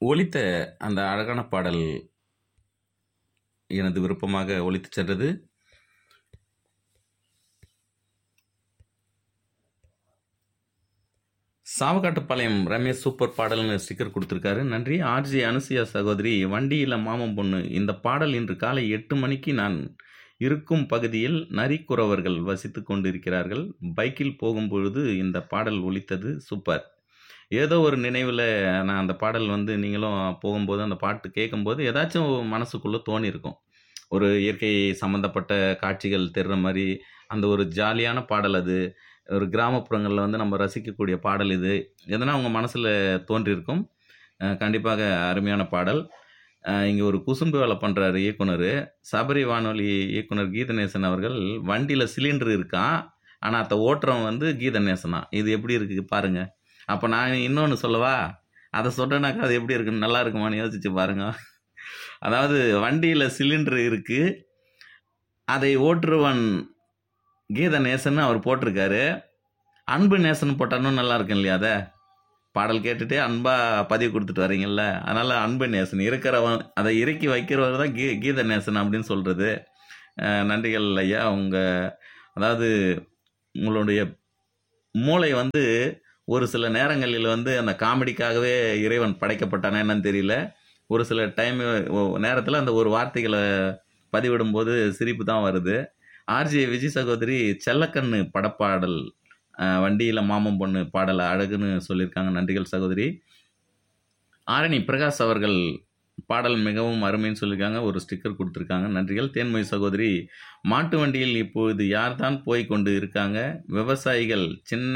ஒலித்த அந்த அழகான பாடல் எனது விருப்பமாக ஒலித்துச் சென்றது சாவகாட்டுப்பாளையம் ரமேஷ் சூப்பர் பாடல்னு ஸ்டிக்கர் கொடுத்துருக்காரு நன்றி ஆர்ஜி அனுசியா சகோதரி வண்டியில் மாமன் பொண்ணு இந்த பாடல் இன்று காலை எட்டு மணிக்கு நான் இருக்கும் பகுதியில் நரிக்குறவர்கள் வசித்து கொண்டிருக்கிறார்கள் பைக்கில் போகும்பொழுது இந்த பாடல் ஒலித்தது சூப்பர் ஏதோ ஒரு நினைவில் நான் அந்த பாடல் வந்து நீங்களும் போகும்போது அந்த பாட்டு கேட்கும்போது ஏதாச்சும் மனசுக்குள்ளே தோணியிருக்கும் ஒரு இயற்கை சம்மந்தப்பட்ட காட்சிகள் தெரிற மாதிரி அந்த ஒரு ஜாலியான பாடல் அது ஒரு கிராமப்புறங்களில் வந்து நம்ம ரசிக்கக்கூடிய பாடல் இது எதனா உங்கள் மனசில் தோன்றியிருக்கும் அஹ் கண்டிப்பாக அருமையான பாடல் இங்கே ஒரு குசும்பு வேலை பண்ணுறாரு இயக்குனர் சபரி வானொலி இயக்குனர் கீதநேசன் அவர்கள் வண்டியில் சிலிண்டர் இருக்கான் ஆனால் அதை ஓட்டுறவன் வந்து கீதநேசனா இது எப்படி இருக்குது பாருங்கள் அப்போ நான் இன்னொன்று சொல்லவா அதை சொல்கிறேனாக்கா அது எப்படி இருக்குன்னு நல்லா இருக்குமான்னு யோசிச்சு பாருங்க அதாவது வண்டியில் சிலிண்டர் இருக்குது அதை ஓட்டுருவன் கீத நேசன் அவர் போட்டிருக்காரு அன்பு நேசன் போட்டாலும் நல்லா இருக்கும் இல்லையா அதை பாடல் கேட்டுட்டே அன்பாக பதிவு கொடுத்துட்டு வரீங்கல்ல அதனால் அன்பு நேசன் இருக்கிறவன் அதை இறக்கி வைக்கிறவர் தான் கீ கீத நேசன் அப்படின்னு சொல்கிறது நன்றிகள் ஐயா உங்கள் அதாவது உங்களுடைய மூளை வந்து ஒரு சில நேரங்களில் வந்து அந்த காமெடிக்காகவே இறைவன் படைக்கப்பட்டானா என்னன்னு தெரியல ஒரு சில டைம் நேரத்தில் அந்த ஒரு வார்த்தைகளை பதிவிடும்போது சிரிப்பு தான் வருது ஆர்ஜி விஜய் சகோதரி செல்லக்கண்ணு படப்பாடல் வண்டியில் மாமன் பொண்ணு பாடலை அழகுன்னு சொல்லியிருக்காங்க நன்றிகள் சகோதரி ஆரணி பிரகாஷ் அவர்கள் பாடல் மிகவும் அருமைன்னு சொல்லியிருக்காங்க ஒரு ஸ்டிக்கர் கொடுத்துருக்காங்க நன்றிகள் தேன்மொழி சகோதரி மாட்டு வண்டியில் இப்பொழுது யார் தான் போய் கொண்டு இருக்காங்க விவசாயிகள் சின்ன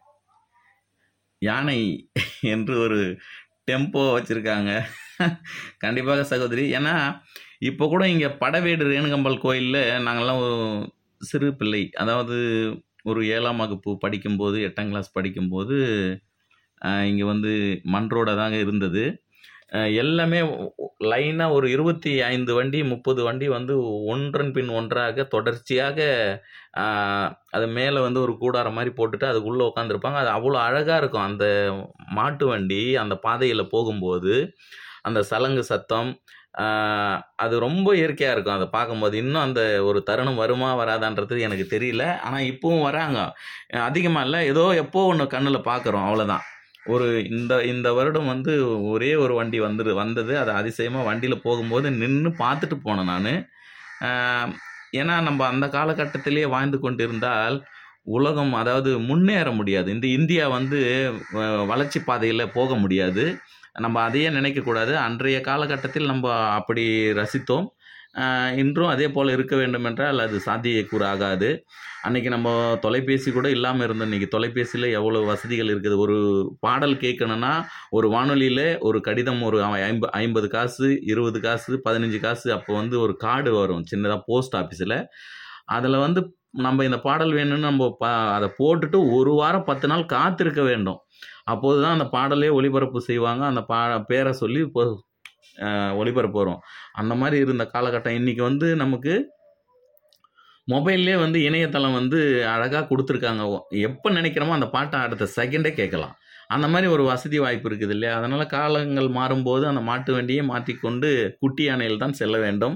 யானை என்று ஒரு டெம்போ வச்சுருக்காங்க கண்டிப்பாக சகோதரி ஏன்னா இப்போ கூட இங்கே படவேடு ரேணுகம்பாள் கோயிலில் நாங்கள்லாம் ஒரு சிறு பிள்ளை அதாவது ஒரு ஏழாம் வகுப்பு படிக்கும்போது எட்டாம் கிளாஸ் படிக்கும்போது இங்கே வந்து மண் தாங்க இருந்தது எல்லாமே லைனாக ஒரு இருபத்தி ஐந்து வண்டி முப்பது வண்டி வந்து ஒன்றன் பின் ஒன்றாக தொடர்ச்சியாக அது மேலே வந்து ஒரு கூடாரம் மாதிரி போட்டுட்டு அதுக்குள்ளே உட்காந்துருப்பாங்க அது அவ்வளோ அழகாக இருக்கும் அந்த மாட்டு வண்டி அந்த பாதையில் போகும்போது அந்த சலங்கு சத்தம் அது ரொம்ப இயற்கையாக இருக்கும் அதை பார்க்கும்போது இன்னும் அந்த ஒரு தருணம் வருமா வராதான்றது எனக்கு தெரியல ஆனால் இப்போவும் வராங்க அதிகமாக இல்லை ஏதோ எப்போ ஒன்று கண்ணில் பார்க்குறோம் அவ்வளோதான் ஒரு இந்த இந்த வருடம் வந்து ஒரே ஒரு வண்டி வந்துடு வந்தது அது அதிசயமாக வண்டியில் போகும்போது நின்று பார்த்துட்டு போனேன் நான் ஏன்னா நம்ம அந்த காலகட்டத்திலே வாழ்ந்து கொண்டிருந்தால் உலகம் அதாவது முன்னேற முடியாது இந்த இந்தியா வந்து வளர்ச்சி பாதையில் போக முடியாது நம்ம அதையே நினைக்கக்கூடாது அன்றைய காலகட்டத்தில் நம்ம அப்படி ரசித்தோம் இன்றும் அதே போல் இருக்க வேண்டும் என்றால் அது சாத்தியக்கூறு ஆகாது அன்றைக்கி நம்ம தொலைபேசி கூட இல்லாமல் இருந்தோம் இன்றைக்கி தொலைபேசியில் எவ்வளோ வசதிகள் இருக்குது ஒரு பாடல் கேட்கணுன்னா ஒரு வானொலியில் ஒரு கடிதம் ஒரு ஐம்ப ஐம்பது காசு இருபது காசு பதினஞ்சு காசு அப்போ வந்து ஒரு கார்டு வரும் சின்னதாக போஸ்ட் ஆஃபீஸில் அதில் வந்து நம்ம இந்த பாடல் வேணும்னு நம்ம ப அதை போட்டுட்டு ஒரு வாரம் பத்து நாள் காத்திருக்க வேண்டும் அப்போது தான் அந்த பாடலே ஒளிபரப்பு செய்வாங்க அந்த பா பேரை சொல்லி இப்போ ஒளிபரப்பு வரும் அந்த மாதிரி இருந்த காலகட்டம் இன்றைக்கி வந்து நமக்கு மொபைல்லே வந்து இணையதளம் வந்து அழகாக கொடுத்துருக்காங்க எப்போ நினைக்கிறோமோ அந்த பாட்டை அடுத்த செகண்டே கேட்கலாம் அந்த மாதிரி ஒரு வசதி வாய்ப்பு இருக்குது இல்லையா அதனால் காலங்கள் மாறும்போது அந்த மாட்டு வண்டியை மாற்றிக்கொண்டு குட்டி யானையில் தான் செல்ல வேண்டும்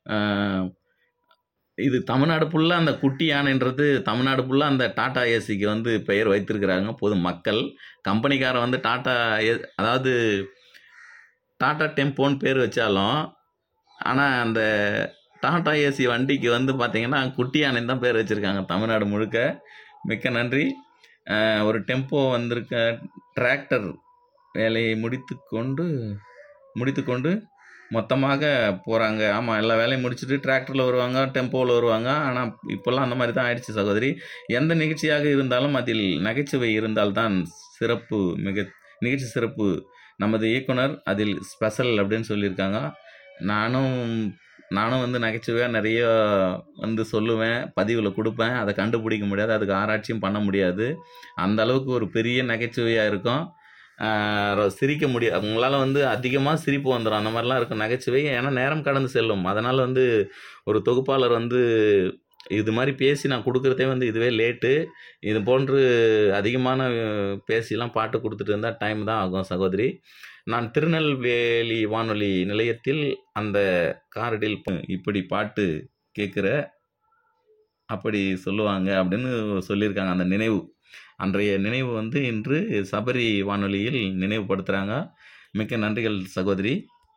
இது தமிழ்நாடு ஃபுல்லாக அந்த குட்டி யானைன்றது தமிழ்நாடு ஃபுல்லாக அந்த டாடா ஏசிக்கு வந்து பெயர் வைத்திருக்கிறாங்க பொது மக்கள் கம்பெனிக்காரன் வந்து டாட்டா ஏ அதாவது டாட்டா டெம்போன்னு பேர் வச்சாலும் ஆனால் அந்த டாடா ஏசி வண்டிக்கு வந்து பார்த்திங்கன்னா குட்டி யானை தான் பேர் வச்சுருக்காங்க தமிழ்நாடு முழுக்க மிக்க நன்றி ஒரு டெம்போ வந்திருக்க டிராக்டர் வேலையை முடித்து கொண்டு முடித்து கொண்டு மொத்தமாக போகிறாங்க ஆமாம் எல்லா வேலையும் முடிச்சுட்டு டிராக்டரில் வருவாங்க டெம்போவில் வருவாங்க ஆனால் இப்போல்லாம் அந்த மாதிரி தான் ஆயிடுச்சு சகோதரி எந்த நிகழ்ச்சியாக இருந்தாலும் அதில் நகைச்சுவை இருந்தால்தான் சிறப்பு மிக நிகழ்ச்சி சிறப்பு நமது இயக்குனர் அதில் ஸ்பெஷல் அப்படின்னு சொல்லியிருக்காங்க நானும் நானும் வந்து நகைச்சுவையாக நிறைய வந்து சொல்லுவேன் பதிவில் கொடுப்பேன் அதை கண்டுபிடிக்க முடியாது அதுக்கு ஆராய்ச்சியும் பண்ண முடியாது அந்த அளவுக்கு ஒரு பெரிய நகைச்சுவையாக இருக்கும் சிரிக்க முடியாது அவங்களால வந்து அதிகமாக சிரிப்பு வந்துடும் அந்த மாதிரிலாம் இருக்கும் நகைச்சுவை ஏன்னா நேரம் கடந்து செல்லும் அதனால் வந்து ஒரு தொகுப்பாளர் வந்து இது மாதிரி பேசி நான் கொடுக்குறதே வந்து இதுவே லேட்டு இது போன்று அதிகமான அஹ், பேசிலாம் பாட்டு கொடுத்துட்டு இருந்தால் டைம் தான் ஆகும் சகோதரி நான் திருநெல்வேலி வானொலி நிலையத்தில் அந்த காரடில் ப- இப்படி பாட்டு கேட்குற அப்படி சொல்லுவாங்க அப்படின்னு சொல்லியிருக்காங்க அந்த நினைவு அன்றைய நினைவு வந்து இன்று சபரி வானொலியில் நினைவுபடுத்துகிறாங்க மிக்க நன்றிகள் சகோதரி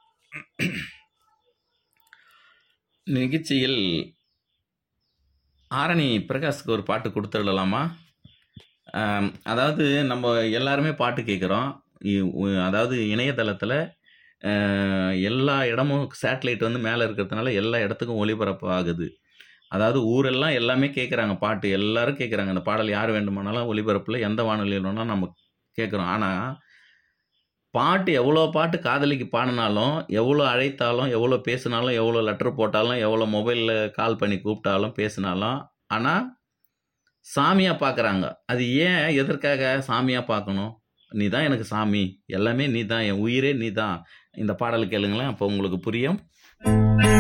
நிகழ்ச்சியில் ஆரணி பிரகாஷ்க்கு ஒரு பாட்டு கொடுத்துடலாமா ஆம், அதாவது நம்ம எல்லாருமே பாட்டு கேட்குறோம் அதாவது இணையதளத்தில் எல்லா இடமும் சேட்டலைட் வந்து மேலே இருக்கிறதுனால எல்லா இடத்துக்கும் ஒளிபரப்பு ஆகுது அதாவது ஊரெல்லாம் எல்லாமே கேட்குறாங்க பாட்டு எல்லாரும் கேட்குறாங்க அந்த பாடல் யார் வேண்டுமானாலும் ஒளிபரப்பில் எந்த வானொலியில் வேணாலும் நம்ம கேட்குறோம் ஆனால் பாட்டு எவ்வளோ பாட்டு காதலிக்கு பாடினாலும் எவ்வளோ அழைத்தாலும் எவ்வளோ பேசினாலும் எவ்வளோ லெட்டர் போட்டாலும் எவ்வளோ மொபைலில் கால் பண்ணி கூப்பிட்டாலும் பேசினாலும் ஆனால் சாமியாக பார்க்குறாங்க அது ஏன் எதற்காக சாமியாக பார்க்கணும் நீ தான் எனக்கு சாமி எல்லாமே நீ தான் என் உயிரே நீ தான் இந்த பாடல் கேளுங்களேன் அப்போ உங்களுக்கு புரியும்